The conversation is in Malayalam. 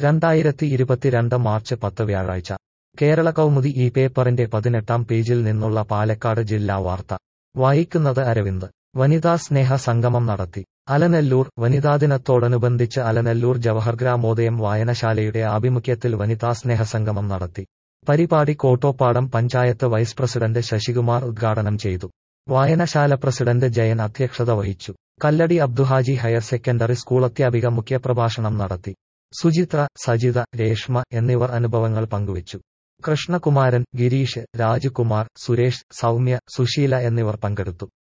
രണ്ടായിരത്തി ഇരുപത്തിരണ്ട് മാർച്ച് പത്ത് വ്യാഴാഴ്ച കേരള കൗമുദി ഈ പേപ്പറിന്റെ പതിനെട്ടാം പേജിൽ നിന്നുള്ള പാലക്കാട് ജില്ലാ വാർത്ത വായിക്കുന്നത് അരവിന്ദ് വനിതാ സ്നേഹ സംഗമം നടത്തി അലനല്ലൂർ വനിതാ ദിനത്തോടനുബന്ധിച്ച് അലനല്ലൂർ ജവഹർ ഗ്രാമോദയം വായനശാലയുടെ ആഭിമുഖ്യത്തിൽ വനിതാ സ്നേഹ സംഗമം നടത്തി പരിപാടി കോട്ടോപ്പാടം പഞ്ചായത്ത് വൈസ് പ്രസിഡന്റ് ശശികുമാർ ഉദ്ഘാടനം ചെയ്തു വായനശാല പ്രസിഡന്റ് ജയൻ അധ്യക്ഷത വഹിച്ചു Kalladi Abduhaji higher secondary school അധ്യാപിക മുഖ്യപ്രഭാഷണം നടത്തി സുചിത്ര സജിത രേഷ്മ എന്നിവർ അനുഭവങ്ങൾ പങ്കുവച്ചു കൃഷ്ണകുമാരൻ ഗിരീഷ് രാജകുമാർ സുരേഷ് സൗമ്യ സുശീല എന്നിവർ പങ്കെടുത്തു